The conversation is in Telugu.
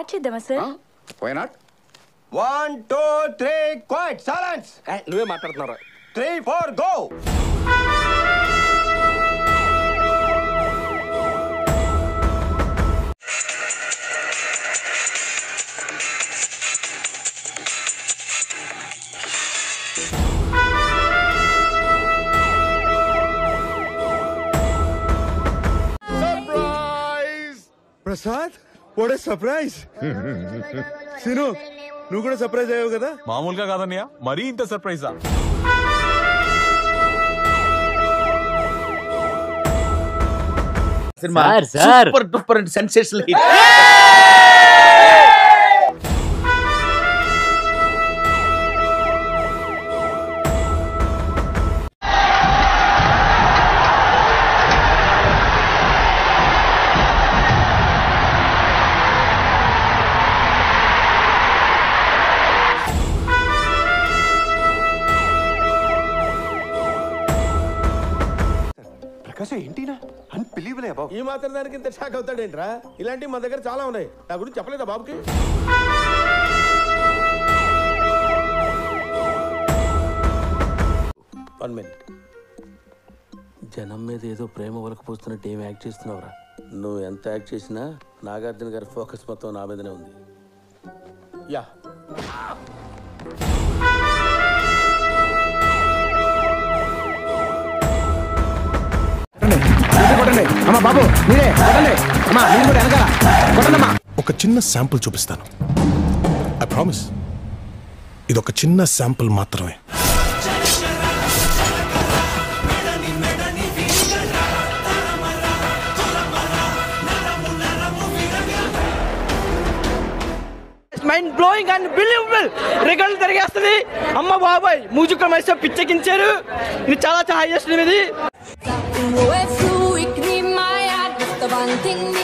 స్టార్ట్ చేద్దామా sir why not one two three quiet silence నువ్వే మాట్లాడుతున్నారా three four go Prasad what a surprise Sinu నువ్వు కూడా సర్ప్రైజ్ అయ్యావు కదా మామూలుగా కాదన్నయ్య మరీ ఇంత సర్ప్రైజా cinema sir, sir. Super duper and sensational hit Prakash ఏంటినా అన్బిలీవలే అబౌ ఈ మాత్రం దానికి ఇంత షాక్ అవుతాడేంట్రా ఇలాంటివి మా దగ్గర చాలా ఉన్నాయి నా గురించి చెప్పలేదా బాబుకి వన్ మినిట్ జనం మీద ఏదో ప్రేమ వలకపోతున్నట్టు ఏం యాక్ట్ చేస్తున్నావురా నువ్వు ఎంత యాక్ట్ చేసినా నాగార్జున గారి ఫోకస్ మొత్తం నా మీదనే ఉంది యా ఒక చిన్న శాంపుల్ చూపిస్తాను ఐ ప్రామిస్ ఇది ఒక చిన్న శాంపుల్ మాత్రమే మైండ్ బ్లోయింగ్ అండ్ బిలీవబుల్ రికార్డులు తిరిగేస్తుంది అమ్మ బాబాయ్ మ్యూజిక్ మైసో పిచ్చెక్కించారు ఇది చాలా చాలా హైయెస్ట్ ఇది If you ignite my heart, just the one thing